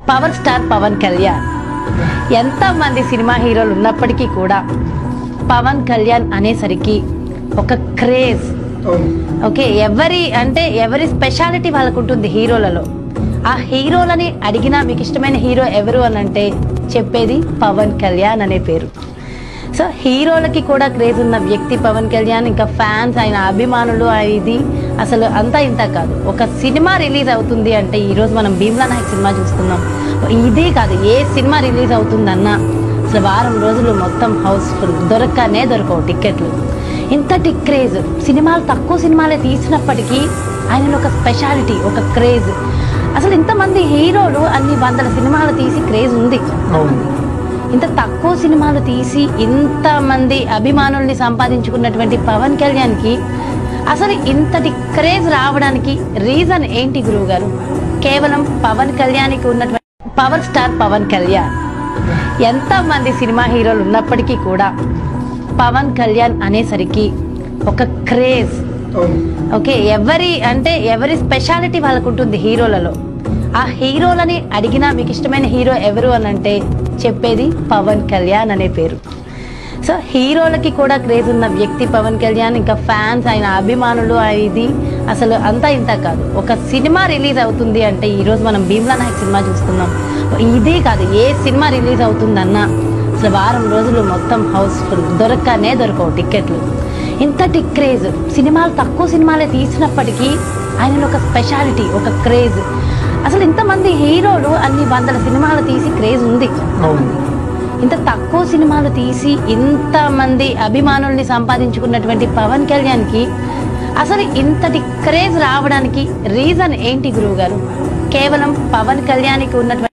power star Pawan Kalyan ఎంతమంది cinema హీరోలు ఉన్నప్పటికీ కూడా పవన్ కళ్యాణ్ అనేసరికి ఒక క్రేజ్ ఓకే ఎవరి అంటే ఎవరి స్పెషాలిటీ వాళ్ళకు ఉంటుంది హీరోలలో ఆ హీరోలని అడిగినా మీకు ఇష్టమైన హీరో ఎవరు అని అంటే చెప్పేది పవన్ కళ్యాణ్ అనే పేరు సో హీరోలకి కూడా క్రేజ్ ఉన్న వ్యక్తి పవన్ కళ్యాణ్ ఇంకా ఫ్యాన్స్ ఆయన అభిమానులు ఆ ఇది అసలు అంతా ఇంత కాదు ఒక సినిమా రిలీజ్ అవుతుంది అంటే ఈరోజు మనం భీమ్లా నాయక్ సినిమా చూస్తున్నాం ఇదే కాదు ఏ సినిమా రిలీజ్ అవుతుందన్నా అసలు వారం రోజులు మొత్తం హౌస్ఫుల్ దొరకనే దొరకవు టికెట్లు ఇంతటి క్రేజ్ సినిమాలు తక్కువ సినిమాలే తీసినప్పటికీ ఆయన ఒక స్పెషాలిటీ ఒక క్రేజ్ అసలు ఇంతమంది హీరోలు అన్ని వందల సినిమాలు తీసి క్రేజ్ ఉంది ఇంత తక్కువ సినిమాలు తీసి ఇంతమంది అభిమానుల్ని సంపాదించుకున్నటువంటి పవన్ కళ్యాణ్కి అసలు ఇంతటి క్రేజ్ రావడానికి రీజన్ ఏంటి గురువు గారు కేవలం పవన్ కళ్యాణ్కి ఉన్నటువంటి పవర్ స్టార్ పవన్ కళ్యాణ్ ఎంతమంది సినిమా హీరోలు ఉన్నప్పటికీ కూడా పవన్ కళ్యాణ్ అనేసరికి ఒక క్రేజ్ ఓకే ఎవరి అంటే ఎవరి స్పెషాలిటీ వాళ్ళకు ఉంటుంది హీరోలలో ఆ హీరోలని అడిగినా మీకు ఇష్టమైన హీరో ఎవరు అని అంటే చెప్పేది పవన్ కళ్యాణ్ అనే పేరు సో హీరోలకి కూడా క్రేజ్ ఉన్న వ్యక్తి పవన్ కళ్యాణ్ ఇంకా ఫ్యాన్స్ ఆయన అభిమానులు ఆ ఇది అసలు అంతా ఇంత కాదు ఒక సినిమా రిలీజ్ అవుతుంది అంటే ఈరోజు మనం భీమ్లా నాయక్ సినిమా చూస్తున్నాం ఇదే కాదు ఏ సినిమా రిలీజ్ అవుతుందన్నా అసలు వారం రోజులు మొత్తం హౌస్ఫుల్ దొరకనే దొరకవు టికెట్లు ఇంతటి క్రేజ్ సినిమాలు తక్కువ సినిమాలే తీసినప్పటికీ ఆయన ఒక స్పెషాలిటీ ఒక క్రేజ్ అసలు ఇంతమంది హీరోలు అన్ని వందల సినిమాలు తీసి క్రేజ్ ఉంది ఇంత తక్కువ సినిమాలు తీసి ఇంతమంది అభిమానుల్ని సంపాదించుకున్నటువంటి పవన్ కళ్యాణ్కి అసలు ఇంతటి క్రేజ్ రావడానికి రీజన్ ఏంటి గురువు గారు కేవలం పవన్ కళ్యాణ్కి ఉన్నటువంటి